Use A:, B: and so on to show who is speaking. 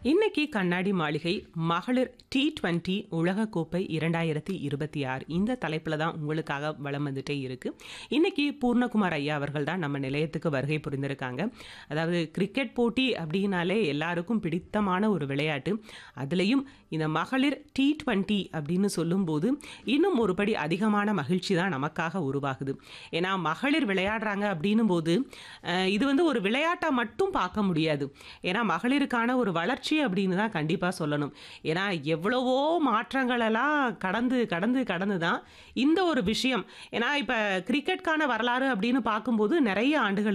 A: இன்னைக்கு கண்ணாடி மாளிகை மகளிர் டி டுவெண்ட்டி உலகக்கோப்பை இரண்டாயிரத்தி இருபத்தி ஆறு இந்த தலைப்பில் தான் உங்களுக்காக வளம் வந்துட்டே இருக்கு இன்னைக்கு பூர்ணகுமார் ஐயா அவர்கள் தான் நம்ம நிலையத்துக்கு வருகை புரிந்திருக்காங்க அதாவது கிரிக்கெட் போட்டி அப்படின்னாலே எல்லாருக்கும் பிடித்தமான ஒரு விளையாட்டு அதுலேயும் இந்த மகளிர் டி டுவெண்ட்டி அப்படின்னு சொல்லும்போது இன்னும் ஒருபடி அதிகமான மகிழ்ச்சி தான் நமக்காக உருவாகுது ஏன்னா மகளிர் விளையாடுறாங்க அப்படின்னும் போது அஹ், இது வந்து ஒரு விளையாட்டை மட்டும் பார்க்க முடியாது ஏன்னா மகளிருக்கான ஒரு வளர்ச்சி அப்படின்னு தான் கண்டிப்பாக சொல்லணும் ஏன்னா எவ்வளவோ மாற்றங்களெல்லாம் கடந்து கடந்து கடந்து தான் இந்த ஒரு விஷயம் ஏன்னா இப்போ கிரிக்கெட்கான வரலாறு அப்படின்னு பார்க்கும்போது நிறைய ஆண்டுகள்